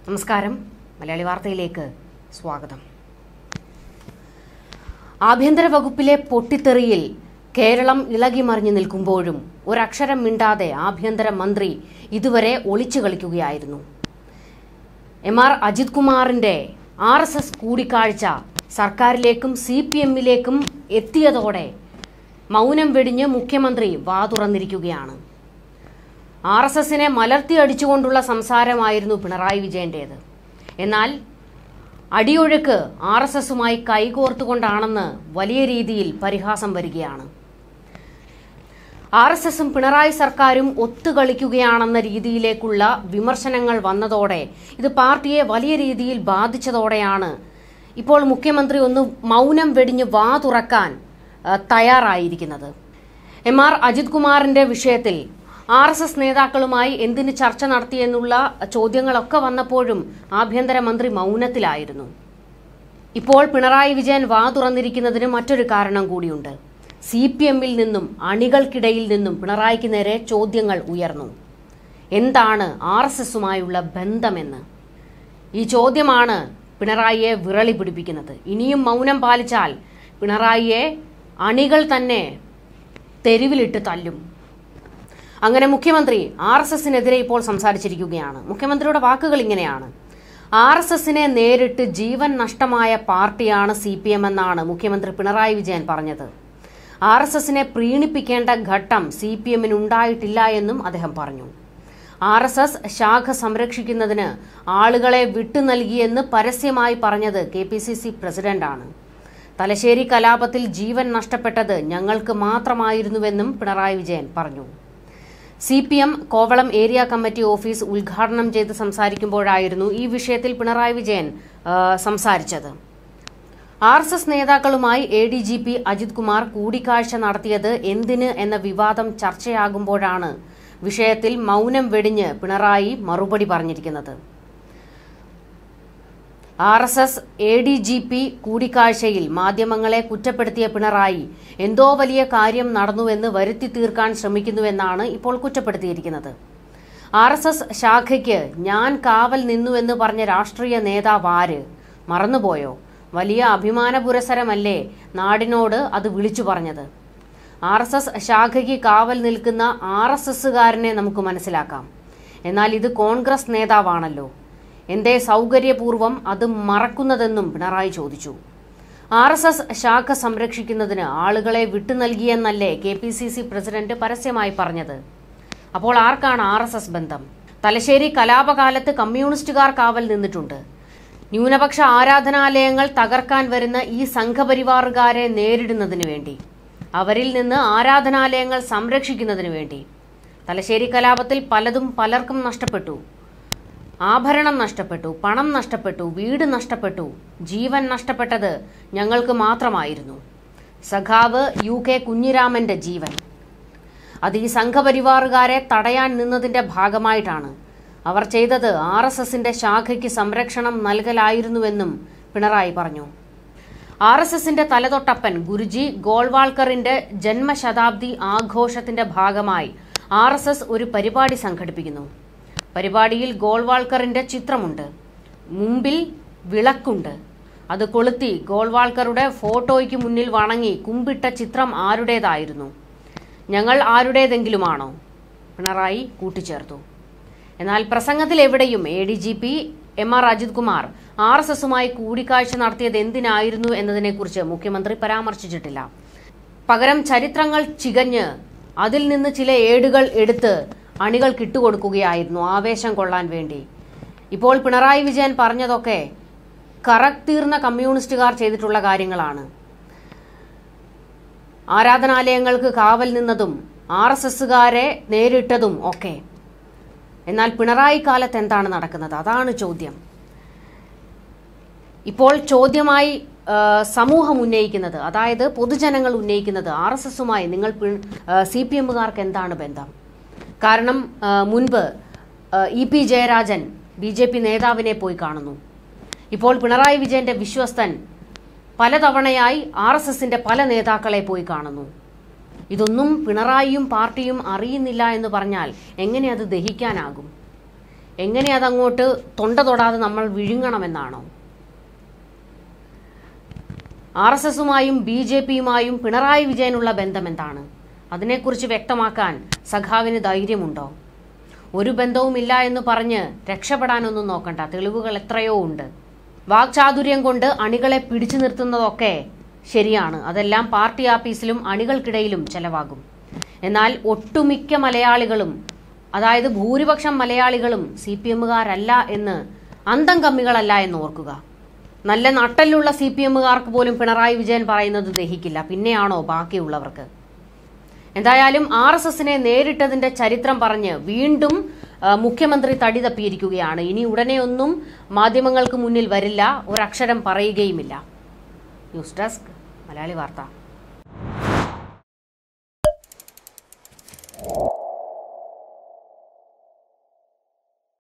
നമസ്കാരം മലയാളി വാർത്തയിലേക്ക് സ്വാഗതം ആഭ്യന്തര വകുപ്പിലെ പൊട്ടിത്തെറിയിൽ കേരളം ഇളകി മറിഞ്ഞു നിൽക്കുമ്പോഴും ഒരക്ഷരം മിണ്ടാതെ ആഭ്യന്തര മന്ത്രി ഇതുവരെ ഒളിച്ചു കളിക്കുകയായിരുന്നു എം ആർ അജിത് കുമാറിന്റെ ആർ എസ് എസ് കൂടിക്കാഴ്ച സർക്കാരിലേക്കും സി പി എമ്മിലേക്കും എത്തിയതോടെ മൗനം വെടിഞ്ഞ് മുഖ്യമന്ത്രി വാ തുറന്നിരിക്കുകയാണ് ആർ എസ് എസിനെ മലർത്തി അടിച്ചുകൊണ്ടുള്ള സംസാരമായിരുന്നു പിണറായി വിജയന്റേത് എന്നാൽ അടിയൊഴുക്ക് ആർ എസ് എസുമായി കൈകോർത്തുകൊണ്ടാണെന്ന് വലിയ രീതിയിൽ പരിഹാസം വരികയാണ് ആർ എസ് എസും പിണറായി സർക്കാരും ഒത്തുകളിക്കുകയാണെന്ന രീതിയിലേക്കുള്ള വിമർശനങ്ങൾ വന്നതോടെ ഇത് പാർട്ടിയെ വലിയ രീതിയിൽ ബാധിച്ചതോടെയാണ് ഇപ്പോൾ മുഖ്യമന്ത്രി ഒന്ന് മൗനം വെടിഞ്ഞ് വാ തുറക്കാൻ ആ, തയ്യാറായിരിക്കുന്നത് എം ആർ അജിത് കുമാറിന്റെ വിഷയത്തിൽ ആർ എസ് എസ് നേതാക്കളുമായി എന്തിന് ചർച്ച നടത്തിയെന്നുള്ള ചോദ്യങ്ങളൊക്കെ വന്നപ്പോഴും ആഭ്യന്തരമന്ത്രി മൗനത്തിലായിരുന്നു ഇപ്പോൾ പിണറായി വിജയൻ വാ തുറന്നിരിക്കുന്നതിന് മറ്റൊരു കാരണം കൂടിയുണ്ട് സി പി എമ്മിൽ നിന്നും അണികൾക്കിടയിൽ നിന്നും പിണറായിക്ക് നേരെ ചോദ്യങ്ങൾ ഉയർന്നു എന്താണ് ആർ എസ് എസുമായുള്ള ബന്ധമെന്ന് ഈ ചോദ്യമാണ് പിണറായിയെ വിറളി പിടിപ്പിക്കുന്നത് ഇനിയും മൗനം പാലിച്ചാൽ പിണറായിയെ അണികൾ തന്നെ തെരുവിലിട്ട് തല്ലും അങ്ങനെ മുഖ്യമന്ത്രി ആർ എസ് എസിനെതിരെ ഇപ്പോൾ സംസാരിച്ചിരിക്കുകയാണ് മുഖ്യമന്ത്രിയുടെ വാക്കുകൾ ഇങ്ങനെയാണ് ആർ എസ് എസിനെ നേരിട്ട് ജീവൻ നഷ്ടമായ പാർട്ടിയാണ് സി പി എം എന്നാണ് മുഖ്യമന്ത്രി പിണറായി വിജയൻ പറഞ്ഞത് ആർ എസ് എസിനെ പ്രീണിപ്പിക്കേണ്ട ഘട്ടം സി പി എമ്മിന് ഉണ്ടായിട്ടില്ല എന്നും അദ്ദേഹം പറഞ്ഞു ആർ എസ് എസ് ശാഖ സംരക്ഷിക്കുന്നതിന് ആളുകളെ വിട്ടു നൽകിയെന്ന് പരസ്യമായി പറഞ്ഞത് കെ പി സി സി പ്രസിഡന്റാണ് തലശ്ശേരി കലാപത്തിൽ ജീവൻ നഷ്ടപ്പെട്ടത് ഞങ്ങൾക്ക് മാത്രമായിരുന്നുവെന്നും പിണറായി വിജയൻ പറഞ്ഞു C P M Kovalam area committee office ഉദ്ഘാടനം ചെയ്ത് സംസാരിക്കുമ്പോഴായിരുന്നു ഈ വിഷയത്തിൽ പിണറായി വിജയൻ ആ, സംസാരിച്ചത് ആർ എസ് എസ് നേതാക്കളുമായി A D G P Ajith Kumar കൂടിക്കാഴ്ച നടത്തിയത് എന്തിന് എന്ന വിവാദം ചർച്ചയാകുമ്പോഴാണ് വിഷയത്തിൽ മൗനം വെടിഞ്ഞ് പിണറായി മറുപടി പറഞ്ഞിരിക്കുന്നത് R S S A D G P കൂടിക്കാഴ്ചയിൽ മാധ്യമങ്ങളെ കുറ്റപ്പെടുത്തിയ പിണറായി എന്തോ വലിയ കാര്യം നടന്നുവെന്ന് വരുത്തി തീർക്കാൻ ശ്രമിക്കുന്നുവെന്നാണ് ഇപ്പോൾ കുറ്റപ്പെടുത്തിയിരിക്കുന്നത് ആർ എസ് എസ് ശാഖയ്ക്ക് ഞാൻ കാവൽ നിന്നുവെന്ന് പറഞ്ഞ രാഷ്ട്രീയ നേതാവ് ആര് മറന്നുപോയോ വലിയ അഭിമാന പുരസരമല്ലേ നാടിനോട് അത് വിളിച്ചു പറഞ്ഞത് ആർ എസ് എസ് ശാഖയ്ക്ക് കാവൽ നിൽക്കുന്ന ആർ എസ് എസുകാരനെ നമുക്ക് മനസ്സിലാക്കാം എന്നാൽ ഇത് കോൺഗ്രസ് നേതാവാണല്ലോ എന്തേ സൗകര്യപൂർവ്വം അത് മറക്കുന്നതെന്നും പിണറായി ചോദിച്ചു ആർ എസ് എസ് ശാഖ സംരക്ഷിക്കുന്നതിന് ആളുകളെ വിട്ടു നൽകിയെന്നല്ലേ K P C C president പരസ്യമായി പറഞ്ഞത് അപ്പോൾ ആർക്കാണ് ആർ എസ് എസ് ബന്ധം തലശ്ശേരി കലാപകാലത്ത് കമ്മ്യൂണിസ്റ്റുകാർ കാവൽ നിന്നിട്ടുണ്ട് ന്യൂനപക്ഷ ആരാധനാലയങ്ങൾ തകർക്കാൻ വരുന്ന ഈ സംഘപരിവാറുകാരെ നേരിടുന്നതിന് വേണ്ടി അവരിൽ നിന്ന് ആരാധനാലയങ്ങൾ സംരക്ഷിക്കുന്നതിന് വേണ്ടി തലശ്ശേരി കലാപത്തിൽ പലതും പലർക്കും നഷ്ടപ്പെട്ടു ആഭരണം നഷ്ടപ്പെട്ടു പണം നഷ്ടപ്പെട്ടു വീട് നഷ്ടപ്പെട്ടു ജീവൻ നഷ്ടപ്പെട്ടത് ഞങ്ങൾക്ക് മാത്രമായിരുന്നു സഖാവ് യു കെ കുഞ്ഞിരാമന്റെ ജീവൻ അത് ഈ സംഘപരിവാറുകാരെ തടയാൻ നിന്നതിന്റെ ഭാഗമായിട്ടാണ് അവർ ചെയ്തത് ആർ എസ് എസിന്റെ ശാഖയ്ക്ക് സംരക്ഷണം നൽകലായിരുന്നുവെന്നും പിണറായി പറഞ്ഞു ആർ എസ് എസിന്റെ തലതൊട്ടപ്പൻ ഗുരുജി ഗോൾവാൾക്കറിന്റെ ജന്മശതാബ്ദി ആഘോഷത്തിന്റെ ഭാഗമായി ആർ എസ് എസ് ഒരു പരിപാടി സംഘടിപ്പിക്കുന്നു പരിപാടിയിൽ ഗോൾവാൾക്കറിന്റെ ചിത്രമുണ്ട് മുമ്പിൽ വിളക്കുണ്ട് അത് കൊളുത്തി ഗോൾവാൾക്കറുടെ ഫോട്ടോയ്ക്ക് മുന്നിൽ വണങ്ങി കുമ്പിട്ട ചിത്രം ആരുടേതായിരുന്നു ഞങ്ങൾ ആരുടേതെങ്കിലുമാണോ പിണറായി കൂട്ടിച്ചേർത്തു എന്നാൽ പ്രസംഗത്തിൽ എവിടെയും A D G P M R Ajith Kumar R S എസുമായി കൂടിക്കാഴ്ച നടത്തിയത് എന്തിനായിരുന്നു എന്നതിനെക്കുറിച്ച് മുഖ്യമന്ത്രി പരാമർശിച്ചിട്ടില്ല പകരം ചരിത്രങ്ങൾ ചികഞ്ഞ് അതിൽ നിന്ന് ചില ഏടുകൾ എടുത്ത് അണികൾ കിട്ടുകൊടുക്കുകയായിരുന്നു ആവേശം കൊള്ളാൻ വേണ്ടി ഇപ്പോൾ പിണറായി വിജയൻ പറഞ്ഞതൊക്കെ കറക്തീർന്ന കമ്മ്യൂണിസ്റ്റുകാർ ചെയ്തിട്ടുള്ള കാര്യങ്ങളാണ് ആരാധനാലയങ്ങൾക്ക് കാവൽ നിന്നതും ആർ എസ് എസുകാരെ നേരിട്ടതും ഒക്കെ എന്നാൽ പിണറായി കാലത്ത് എന്താണ് നടക്കുന്നത് അതാണ് ചോദ്യം ഇപ്പോൾ ചോദ്യമായി ആ, സമൂഹം ഉന്നയിക്കുന്നത് അതായത് പൊതുജനങ്ങൾ ഉന്നയിക്കുന്നത് ആർ എസ് എസുമായി നിങ്ങൾ സി പി എമ്മുകാർക്ക് എന്താണ് ബന്ധം കാരണം ആ, മുൻപ് ആ, E P Jayarajan B J P നേതാവിനെ പോയി കാണുന്നു ഇപ്പോൾ പിണറായി വിജയന്റെ വിശ്വസ്തൻ പലതവണയായി ആർ എസ് എസിന്റെ പല നേതാക്കളെ പോയി കാണുന്നു ഇതൊന്നും പിണറായിയും പാർട്ടിയും അറിയുന്നില്ല എന്ന് പറഞ്ഞാൽ എങ്ങനെ അത് ദഹിക്കാനാകും എങ്ങനെ അതങ്ങോട്ട് തൊണ്ട തൊടാതെ നമ്മൾ വിഴുങ്ങണമെന്നാണോ ആർ എസ് എസുമായും ബി ജെ പിയുമായും പിണറായി വിജയനുള്ള ബന്ധം എന്താണ് അതിനെക്കുറിച്ച് വ്യക്തമാക്കാൻ സഖാവിന് ധൈര്യമുണ്ടോ ഒരു ബന്ധവുമില്ല എന്ന് പറഞ്ഞ് രക്ഷപ്പെടാനൊന്നും നോക്കണ്ട തെളിവുകൾ എത്രയോ ഉണ്ട് വാക്ചാതുര്യം കൊണ്ട് അണികളെ പിടിച്ചു നിർത്തുന്നതൊക്കെ ശരിയാണ് അതെല്ലാം പാർട്ടി ആഫീസിലും അണികൾക്കിടയിലും ചെലവാകും എന്നാൽ ഒട്ടുമിക്ക മലയാളികളും അതായത് ഭൂരിപക്ഷം മലയാളികളും സി പി എമ്മുകാരല്ല എന്ന് അന്തം കമ്മികളല്ല എന്ന് ഓർക്കുക നല്ല നട്ടലുള്ള സി പി എമ്മുകാർക്ക് പോലും പിണറായി വിജയൻ പറയുന്നത് ദഹിക്കില്ല പിന്നെയാണോ ബാക്കിയുള്ളവർക്ക് എന്തായാലും ആർ എസ് എസിനെ നേരിട്ടതിന്റെ ചരിത്രം പറഞ്ഞ് വീണ്ടും ആ, മുഖ്യമന്ത്രി തടി തപ്പിയിരിക്കുകയാണ് ഇനി ഉടനെയൊന്നും മാധ്യമങ്ങൾക്ക് മുന്നിൽ വരില്ല ഒരക്ഷരം പറയുകയുമില്ല ന്യൂസ് ഡെസ്ക് മലയാളി വാർത്ത